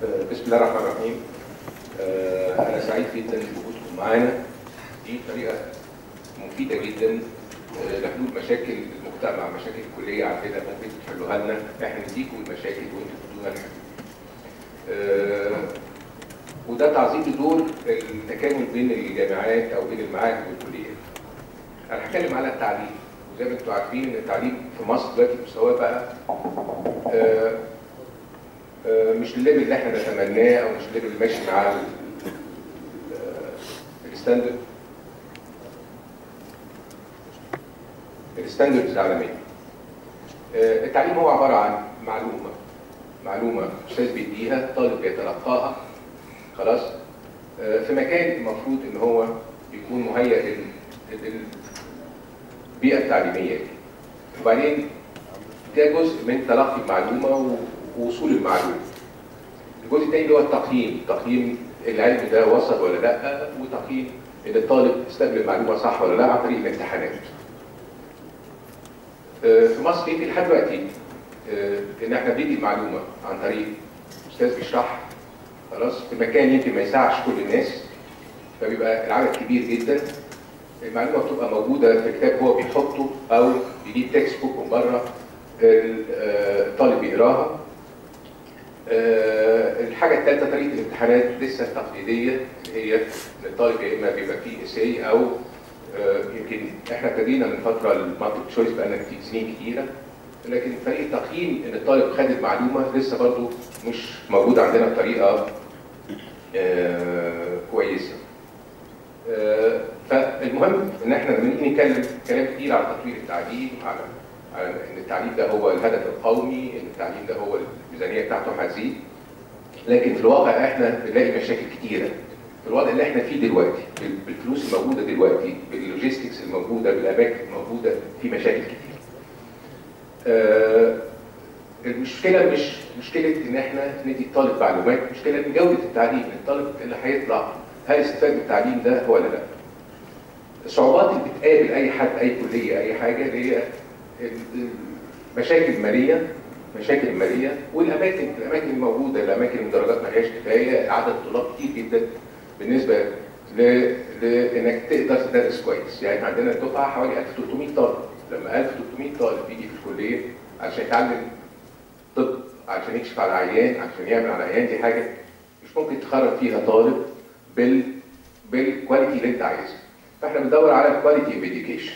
آه، بسم الله الرحمن الرحيم آه، أنا سعيد جدا بوجودكم معانا دي طريقة مفيدة جدا آه، لحلول مشاكل المجتمع مشاكل الكلية عندنا ممكن تحلوها لنا احنا نديكم المشاكل وانتوا تدونا الحل آه، وده تعظيم لدور التكامل بين الجامعات او بين المعاهد والكليات. انا هتكلم على التعليم وزي ما انتم عارفين ان التعليم في مصر دلوقتي مستواه بقى آه، آه، مش الليفل اللي احنا نتمناه او مش الليفل اللي ماشي مع ال- ال- الستاندرد الستاندردز العالميه. آه، التعليم هو عباره عن معلومه معلومه استاذ بيديها طالب بيتلقاها خلاص آه، في مكان المفروض ان هو يكون مهيئ لل- للبيئه التعليميه دي وبعدين ده جزء من تلقي المعلومه و- ووصول المعلومه الجزء الثاني اللي هو التقييم تقييم العلم ده وصل ولا لا وتقييم ان الطالب استقبل المعلومه صح ولا لا عن طريق الامتحانات آه، في مصر يمكن لحد دلوقتي آه، ان احنا بندي المعلومه عن طريق استاذ بيشرح خلاص في مكان يمكن ما يسعش كل الناس فبيبقى العدد كبير جدا المعلومه بتبقى موجوده في كتاب هو بيحطه او بيجيب تكست بوك من بره ال- آه، الطالب بيقراها آه، الحاجه الثالثه طريقه الامتحانات لسه التقليديه اللي هي ان الطالب يا اما بيبقى فيه اساي او آه، يمكن احنا ابتدينا من فتره المالتيبل تشويس بقالنا كتير سنين كتيره لكن طريقه تقييم ان الطالب خد المعلومه لسه برضو مش موجوده عندنا بطريقه آه، كويسه. آه، فالمهم ان احنا لما نيجي نتكلم كلام كتير على تطوير التعليم على على ان التعليم ده هو الهدف القومي ان التعليم ده هو الميزانيه بتاعته هتزيد لكن في الواقع احنا بنلاقي مشاكل كتيره في الوضع اللي احنا فيه دلوقتي بال- بالفلوس الموجوده دلوقتي باللوجيستكس الموجوده بالاماكن الموجوده في مشاكل كتير. آه، المشكله مش مشكله ان احنا ندي الطالب معلومات مشكله من جوده التعليم الطالب اللي هيطلع هل استفاد من التعليم ده ولا لا الصعوبات اللي بتقابل اي حد اي كليه اي حاجه اللي هي ال- المشاكل الماليه مشاكل الماليه والاماكن الاماكن الموجوده الاماكن الدرجات ما هياش كفايه عدد طلاب كتير جدا بالنسبه ل... لانك تقدر تدرس كويس يعني عندنا الدفعه حوالي 1300 طالب لما 1300 طالب يجي في الكليه عشان يتعلم طب عشان يكشف على عيان عشان يعمل على عيان دي حاجه مش ممكن تخرج فيها طالب بال بالكواليتي اللي انت عايزها فاحنا بندور على الكواليتي اوف education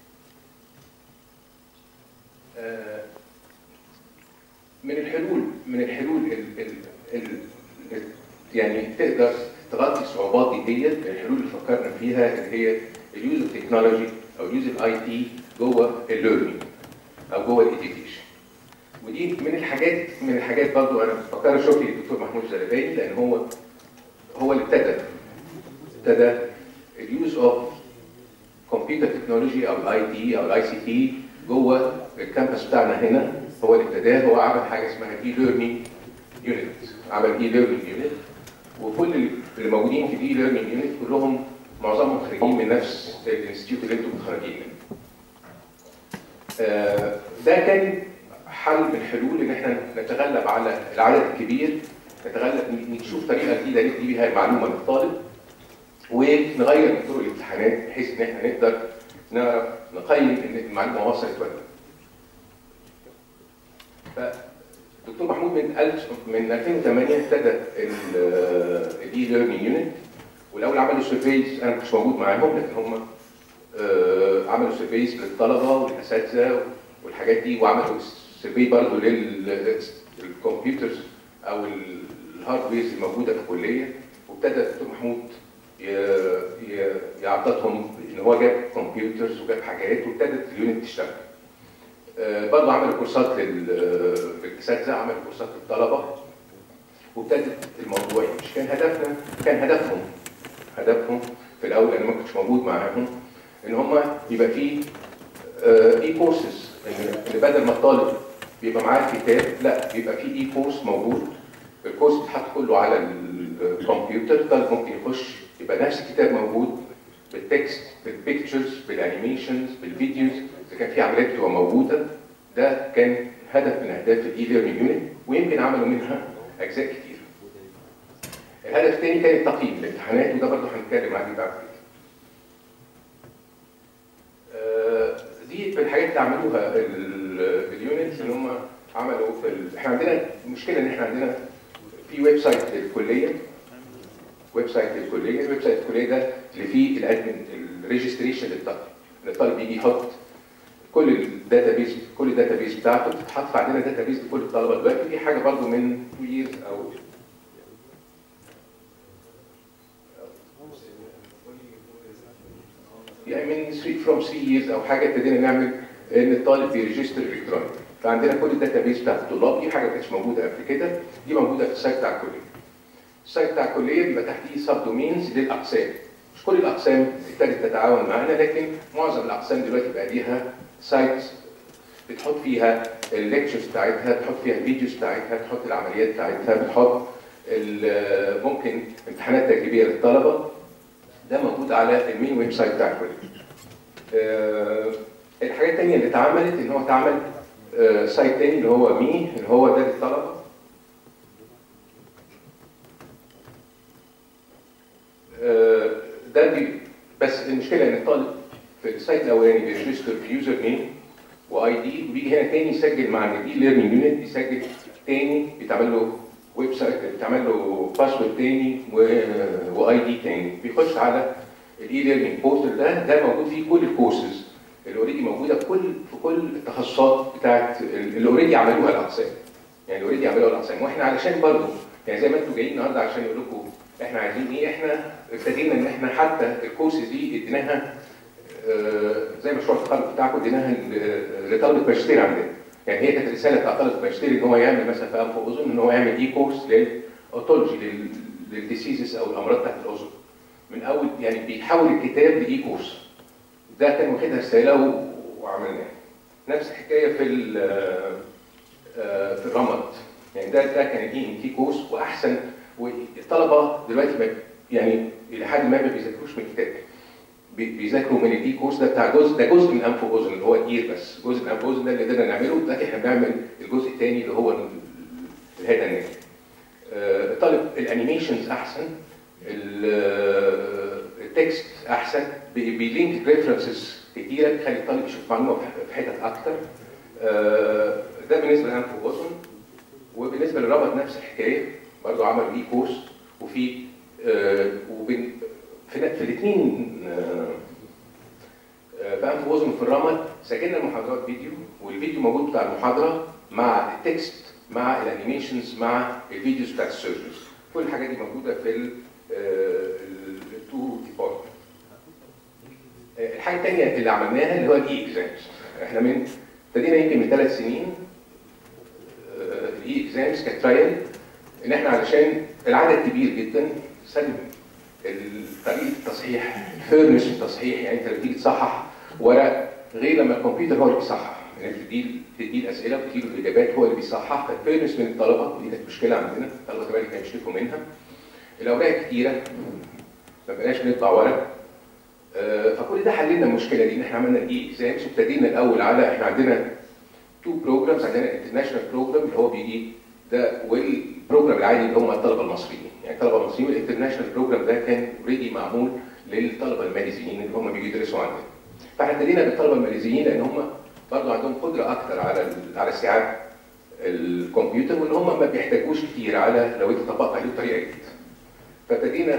آه، من الحلول من الحلول ال ال ال ال يعني تقدر تغطي الصعوبات دي ديت من الحلول اللي فكرنا فيها اللي هي اليوز اوف تكنولوجي او اليوز الاي تي جوه الليرنينج او جوه الاديوكيشن ودي من الحاجات من الحاجات برضو انا بفكر اشوف الدكتور محمود زلباني لان هو هو اللي ابتدى ابتدى اليوز اوف كمبيوتر تكنولوجي او الاي تي او الاي سي تي جوه الكامبس بتاعنا هنا هو اللي ابتداه هو عمل حاجه اسمها اي ليرنينج يونت عمل اي ليرنينج يونت وكل اللي موجودين في الاي ليرنينج يونت كلهم معظمهم خارجين من نفس الانستيتيوت اللي انتم متخرجين منه. آه، ده كان حل من الحلول ان احنا نتغلب على العدد الكبير نتغلب نشوف طريقه جديده ندي بيها المعلومه للطالب ونغير من طرق الامتحانات بحيث ان احنا نقدر نعرف نقيم ان المعلومه وصلت ولا لا. فدكتور محمود من ألف من 2008 ابتدى الاي ليرنينج يونت والاول عملوا سيرفيز انا ما كنتش موجود معاهم لكن هم آه، عملوا سيرفيز للطلبه والاساتذه والحاجات دي وعملوا سيرفي برضه للكمبيوترز او الهاردويرز الموجوده في الكليه وابتدى الدكتور محمود ي- ي- يعطتهم ان هو جاب كمبيوترز وجاب حاجات وابتدت اليونت تشتغل. آه، برضه عملوا كورسات لل- للاساتذه عملوا كورسات للطلبه وابتدت الموضوع مش كان هدفنا كان هدفهم هدفهم في الاول انا ما كنتش موجود معاهم ان هم يبقى في اي كورسز ان إن بدل ما الطالب بيبقى معاه الكتاب لا بيبقى في اي كورس موجود الكورس بيتحط كله على الكمبيوتر الطالب ممكن يخش يبقى نفس الكتاب موجود بالتكست بالبيكتشرز بالانيميشنز بالفيديوز اذا كان في عمليات بتبقى موجوده ده كان هدف من اهداف الاي ليرنينج يونت ويمكن عملوا منها اجزاء كتير الهدف الثاني كان التقييم الامتحانات وده برضه هنتكلم عليه بعد كده. آه، دي من الحاجات اللي عملوها ال- اليونتس ان هم عملوا في ال... احنا عندنا مشكله ان احنا عندنا في ويب سايت للكليه ويب سايت للكليه الويب سايت الكليه ده اللي فيه الادمن الريجستريشن للطالب إن الطالب يجي يحط كل الداتا بيز كل الداتا بيز بتاعته بتتحط في عندنا داتا بيز لكل الطلبه دلوقتي دي حاجه برضو من 2 years او يعني من 3 فروم 3 years او حاجه ابتدينا نعمل ان الطالب بيريجستر الكترونيك فعندنا كل الداتا بيز بتاعت الطلاب دي حاجه ما كانتش موجوده قبل كده دي موجوده في السايت بتاع الكليه السايت بتاع الكليه بيبقى تحتيه سب دومينز للاقسام مش كل الاقسام ابتدت تتعاون معانا لكن معظم الاقسام دلوقتي بقى ليها سايت بتحط فيها الليكتشرز بتاعتها بتحط فيها الفيديوز بتاعتها بتحط العمليات بتاعتها بتحط ال- ممكن امتحانات تجريبيه للطلبه ده موجود على المين ويب سايت بتاع الكليه. آه، الحاجات الثانيه اللي اتعملت ان هو اتعمل آه، سايت تاني اللي هو مي اللي هو ده للطلبه آه، ده بي بس المشكله ان الطالب في السايت الاولاني بيرجستر بيوزر نيم واي دي وبيجي هنا تاني يسجل مع الاي ليرنينج يونت يسجل تاني بيتعمل له ويب سايت بيتعمل له باسورد تاني واي دي تاني بيخش على الاي ليرنينج بورتال ده ده موجود فيه كل الكورسز اللي اوريدي موجوده في كل في كل التخصصات بتاعت اللي اوريدي عملوها الاقسام يعني اللي اوريدي عملوها الاقسام واحنا علشان برضه يعني زي ما انتم جايين النهارده عشان يقول لكم احنا عايزين ايه احنا ابتدينا ان احنا حتى الكورسز دي اديناها آه، زي مشروع التخرج بتاعكم اديناها ل- لطلبه ماجستير عندنا يعني هي كانت رساله بتاع طلبه ماجستير ان هو يعمل مثلا في انف واذن ان هو يعمل اي كورس للاوتولوجي للديسيزز او الامراض بتاعت الاذن من اول يعني بيحول الكتاب لاي كورس ده كان واخدها رساله و- وعملناها نفس الحكايه في ال- آه، في الرمد يعني ده ده كان الاي ان تي كورس واحسن والطلبه دلوقتي ما- يعني الى حد ما ما بيذاكروش من الكتاب بي- بيذاكروا من الاي كورس ده بتاع جزء ده جزء من انف واذن اللي هو الاير بس جزء من انف واذن ده اللي قدرنا نعمله دلوقتي احنا بنعمل الجزء الثاني اللي هو ال- الهيدا نيك آه، الطالب الانيميشنز احسن ال- آه، التكست احسن بي- بيلينك ريفرنسز كتيره بتخلي الطالب يشوف معلومه في- في حتت اكتر آه، ده بالنسبه لانف واذن وبالنسبه للربط نفس الحكايه برضه عملوا اي كورس وفي آه، وبين في, في الاثنين في انف واذن في الرمد سجلنا المحاضرات فيديو والفيديو موجود بتاع المحاضره مع التكست مع الانيميشنز مع الفيديوز بتاعت السيرجرز كل الحاجات دي موجوده في التو ديبارتمنت الحاجه الثانيه اللي عملناها اللي هو الاي اكزامز احنا من ابتدينا يمكن من ثلاث سنين الاي اكزامز كترايل ان احنا علشان العدد كبير جدا سلم طريقه التصحيح فيرنس التصحيح يعني انت لما تيجي تصحح ورق غير لما الكمبيوتر هو اللي بيصحح يعني تدي تدي الاسئله وتدي له الاجابات هو اللي بيصحح فالفيرنس من الطلبه دي كانت مشكله عندنا الطلبه كمان كانوا يشتكوا منها الاوراق كتيره ما بقناش بنطبع ورق آه، فكل ده حللنا المشكله دي ان احنا عملنا الاي اكزامز وابتدينا الاول على احنا عندنا تو بروجرامز عندنا انترناشونال بروجرام اللي هو بيجي ده والبروجرام العادي اللي هم الطلبه المصريين يعني الطلبه المصريين والانترناشونال بروجرام ده كان اوريدي معمول للطلبه الماليزيين اللي هم بيجوا يدرسوا عندنا فاحنا ابتدينا بالطلبه الماليزيين لان هم برضه عندهم قدره اكتر على ال- على استيعاب الكمبيوتر وان هم ما بيحتاجوش كتير على لو انت طبقت عليه بطريقه جديده فابتدينا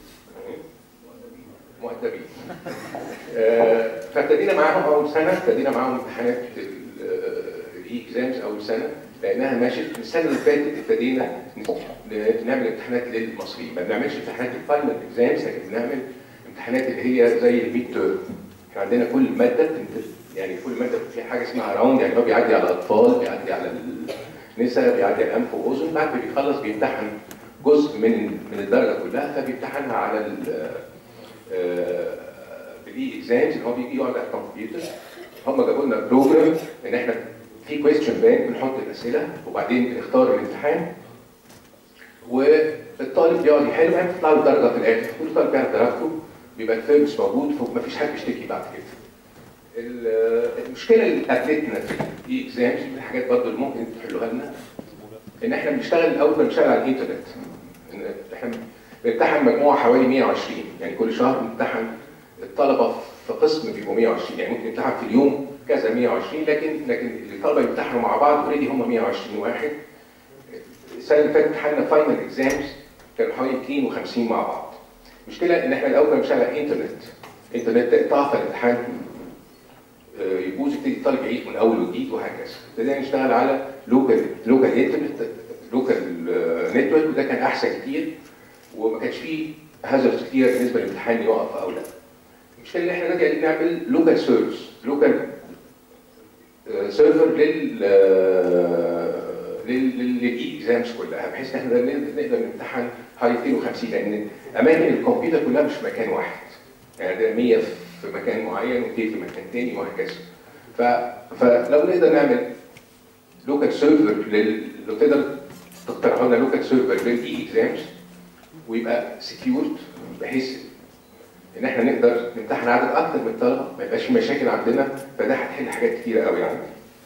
مؤدبين آه، فابتدينا معاهم اول سنه ابتدينا معاهم امتحانات الاي اكزامز اول سنه لانها ماشيه السنه اللي فاتت ابتدينا ن- نعمل امتحانات للمصريين ما بنعملش امتحانات الفاينل اكزامز لكن بنعمل امتحانات اللي هي زي الميد تيرم احنا عندنا كل ماده بتنت- يعني كل ماده في حاجه اسمها راوند يعني هو بيعدي على الاطفال بيعدي على النساء بيعدي على الانف واذن بعد ما بيخلص بيمتحن جزء من من الدرجه كلها فبيمتحنها على ال بالاي اكزامز اللي هو بيجي يقعد على الكمبيوتر هم جابوا لنا بروجرام ان احنا في كويستشن بانك بنحط الاسئله وبعدين بنختار الامتحان والطالب بيقعد يحل وبعدين بتطلع له درجه في الاخر كل طالب بيعرف درجته بيبقى الفيرمس موجود فمفيش حد بيشتكي بعد كده ال- المشكله اللي قابلتنا في الاي اكزامز من الحاجات برضه اللي ممكن تحلوها لنا ان احنا بنشتغل الاول بنشتغل على الانترنت إن احنا بنمتحن مجموعه حوالي 120 يعني كل شهر بنمتحن الطلبه في قسم بيبقوا 120 يعني ممكن نمتحن في اليوم كذا 120 لكن لكن الطلبه يمتحنوا مع بعض اوريدي هم 120 واحد السنه اللي فاتت امتحنا فاينل اكزامز كانوا حوالي 52 مع بعض المشكله ان احنا الاول كنا بنشتغل على انترنت انترنت تقطع الامتحان آه، يبوظ يبتدي الطالب يعيد من اول وجديد وهكذا ابتدينا نشتغل على لوكال لوكال انترنت لوكال نتورك وده كان احسن كتير وما كانش فيه هازارds كتير بالنسبه للامتحان يقف او لا المشكله ان احنا دلوقتي قاعدين نعمل لوكال سيرفرز لوكال سيرفر لل للاي اكزامز كلها بحيث ان احنا نقدر نمتحن حوالي 250 لان اماكن الكمبيوتر كلها مش في مكان واحد يعني ده 100 في مكان معين و200 في مكان تاني وهكذا ف... فلو نقدر نعمل لوكال سيرفر لل... لو تقدر تقترحوا لنا لوكال سيرفر للاي اكزامز ويبقى سكيورد بحيث ان احنا نقدر نمتحن عدد اكتر من الطلبه ما يبقاش في مشاكل عندنا فده هتحل حاجات كتيره قوي يعني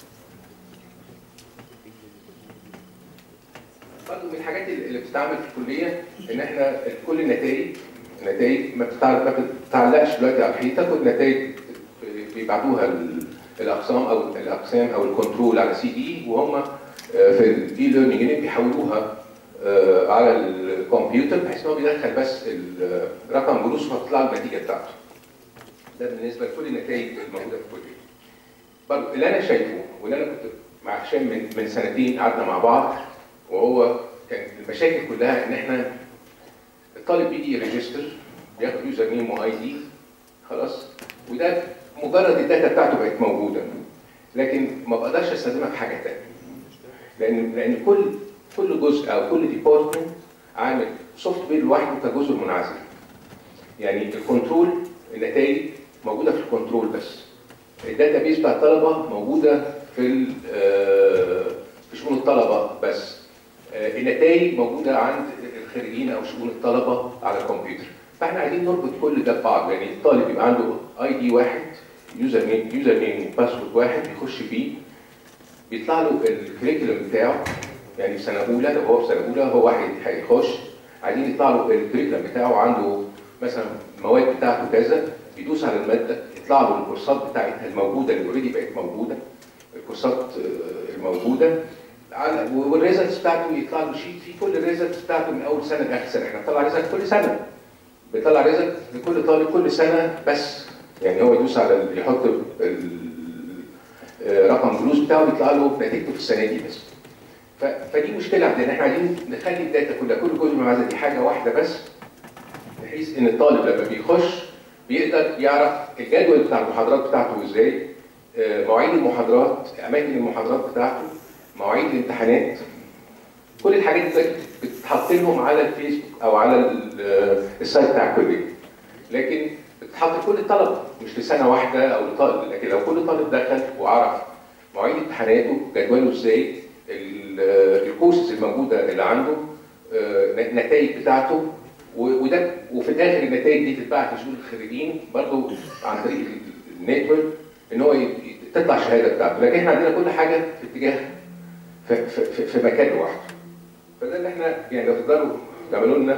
برضه من الحاجات اللي بتتعمل في الكليه ان احنا كل النتائج النتائج ما بتتعلق ما بتتعلقش دلوقتي على الحيطه كل النتائج بيبعتوها ال- الاقسام او الاقسام او الكنترول على سي دي وهم آه، في الاي ليرنينج يونت بيحولوها آه، على الكمبيوتر بحيث ان هو بيدخل بس ال- رقم جلوس فبتطلع له النتيجه بتاعته. ده بالنسبه لكل النتائج الموجوده في الكليه. برضه اللي انا شايفه واللي انا كنت مع هشام من من سنتين قعدنا مع بعض وهو كان المشاكل كلها ان احنا الطالب بيجي يريجستر بياخد يوزر نيم واي دي خلاص وده مجرد الداتا بتاعته بقت موجوده لكن ما بقدرش استخدمها في حاجه ثانيه لان لان كل كل جزء او كل ديبارتمنت عامل سوفت وير لوحده كجزء منعزل يعني الكنترول النتائج موجوده في الكنترول بس الداتا بيس بتاع الطلبه موجوده في ال- آه، في شؤون الطلبه بس آه، النتائج موجوده عند الخريجين او شؤون الطلبه على الكمبيوتر فاحنا عايزين نربط كل ده ببعض يعني الطالب يبقى عنده اي دي واحد يوزر نيم يوزر نيم باسورد واحد يخش فيه بيطلع له الكريكولم بتاعه يعني في سنه اولى لو هو في سنه اولى هو واحد هيخش عايزين يطلع له الكريكولم بتاعه عنده مثلا المواد بتاعته كذا يدوس على الماده يطلع له الكورسات بتاعتها الموجوده اللي اوريدي بقت موجوده الكورسات آه، الموجوده على والريزلتس بتاعته يطلع له شيت فيه كل الريزلتس بتاعته من اول سنه لاخر سنه احنا بنطلع ريزلت كل سنه بيطلع ريزلت لكل طالب كل سنه بس يعني هو يدوس على ال- يحط ال- آه، رقم فلوس بتاعه بيطلع له نتيجته في السنه دي بس ف- فدي مشكله عندنا احنا عايزين نخلي الداتا كلها كل جزء من المعزه دي حاجه واحده بس بحيث ان الطالب لما بيخش بيقدر يعرف الجدول بتاع المحاضرات بتاعته ازاي آه، مواعيد المحاضرات اماكن المحاضرات بتاعته مواعيد الامتحانات كل الحاجات دي دلوقتي بتتحط لهم على الفيسبوك او على ال- آه، السايت بتاع الكليه لكن بتتحط لكل الطلبه مش لسنه واحده او لطالب لكن لو كل طالب دخل وعرف مواعيد امتحاناته جدوله ازاي ال- آه، الكورسز الموجوده اللي عنده آه، النتائج بتاعته و- وده وفي الاخر النتائج دي تتبعت لشؤون الخريجين برضه عن طريق ال- النتورك ان هو ي- ي- تطلع الشهاده بتاعته لكن احنا عندنا كل حاجه في اتجاه في, في, في, في مكان لوحده فده اللي احنا يعني لو تقدروا تعملوا لنا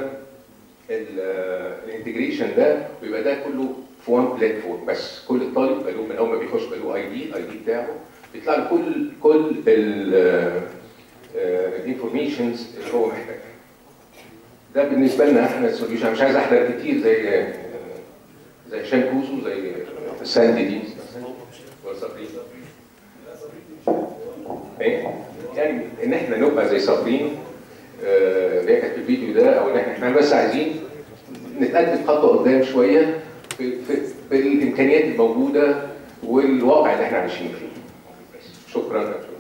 الانتجريشن ده ويبقى ده كله في وان بلاتفورم بس كل الطالب بقى له من اول ما بيخش بقى له اي دي الاي دي بتاعه بيطلع له كل كل الانفورميشنز اللي هو محتاجها ده بالنسبه لنا احنا السوليوشن مش عايز احضر كتير زي آه، زي هشام كوزو زي ساندي دي ولا صابرين ايه يعني ان احنا نبقى زي صابرين آه، اللي هي كانت في الفيديو ده او ان احنا احنا بس عايزين نتقدم خطوه قدام شويه في, في, بالامكانيات الموجوده والواقع اللي احنا عايشين فيه بس شكرا